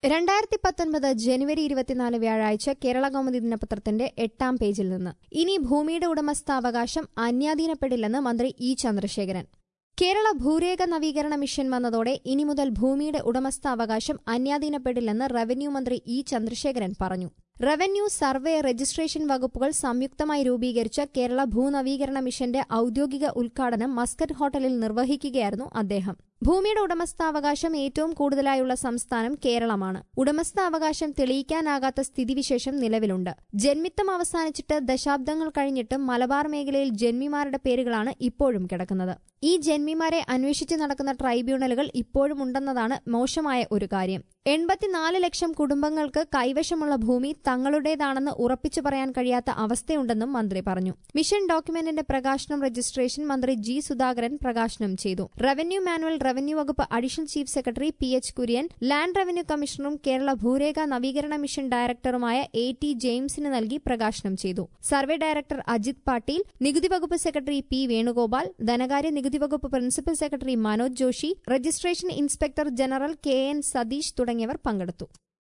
രണ്ടായിരത്തി പത്തൊൻപത് ജനുവരി ഇരുപത്തിനാല് വ്യാഴാഴ്ച കേരള കൗമുദി ദിനപത്രത്തിന്റെ എട്ടാം പേജിൽ നിന്ന് ഇനി ഭൂമിയുടെ ഉടമസ്ഥാവകാശം അന്യാധീനപ്പെടില്ലെന്ന് മന്ത്രി ഇ ചന്ദ്രശേഖരൻ കേരള ഭൂരേഖ നവീകരണ മിഷൻ വന്നതോടെ ഇനി മുതൽ ഭൂമിയുടെ ഉടമസ്ഥാവകാശം അന്യാധീനപ്പെടില്ലെന്ന് റവന്യൂ മന്ത്രി ഇ ചന്ദ്രശേഖരൻ പറഞ്ഞു റവന്യൂ സർവേ രജിസ്ട്രേഷൻ വകുപ്പുകൾ സംയുക്തമായി രൂപീകരിച്ച കേരള ഭൂനവീകരണ മിഷന്റെ ഔദ്യോഗിക ഉദ്ഘാടനം മസ്കറ്റ് ഹോട്ടലിൽ നിർവഹിക്കുകയായിരുന്നു അദ്ദേഹം ഭൂമിയുടെ ഉടമസ്ഥാവകാശം ഏറ്റവും കൂടുതലായുള്ള സംസ്ഥാനം കേരളമാണ് ഉടമസ്ഥാവകാശം തെളിയിക്കാനാകാത്ത സ്ഥിതിവിശേഷം നിലവിലുണ്ട് ജന്മിത്തം അവസാനിച്ചിട്ട് ദശാബ്ദങ്ങൾ കഴിഞ്ഞിട്ടും മലബാർ മേഖലയിൽ ജന്മിമാരുടെ പേരുകളാണ് ഇപ്പോഴും കിടക്കുന്നത് ഈ ജന്മിമാരെ അന്വേഷിച്ചു നടക്കുന്ന ട്രൈബ്യൂണലുകൾ ഇപ്പോഴും ഉണ്ടെന്നതാണ് മോശമായ ഒരു കാര്യം എൺപത്തിനാല് ലക്ഷം കുടുംബങ്ങൾക്ക് കൈവശമുള്ള ഭൂമി തങ്ങളുടേതാണെന്ന് ഉറപ്പിച്ചു പറയാൻ കഴിയാത്ത അവസ്ഥയുണ്ടെന്നും മന്ത്രി പറഞ്ഞു മിഷൻ ഡോക്യുമെന്റിന്റെ പ്രകാശനം രജിസ്ട്രേഷൻ മന്ത്രി ജി സുധാകരൻ പ്രകാശനം ചെയ്തു റവന്യൂ മാനുവൽ റവന്യൂ വകുപ്പ് additional chief secretary P H Kurian land revenue കമ്മീഷണറും കേരള ഭൂരേഖ നവീകരണ മിഷൻ ഡയറക്ടറുമായ എ ടി ജെയിംസിന് നൽകി പ്രകാശനം ചെയ്തു സർവേ ഡയറക്ടർ അജിത് പാട്ടീൽ നികുതി വകുപ്പ് സെക്രട്ടറി പി വേണുഗോപാൽ ധനകാര്യ നികുതി വകുപ്പ് principal secretary Manoj Joshi registration inspector general K N Satheesh തുടങ്ങിയവർ പങ്കെടുത്തു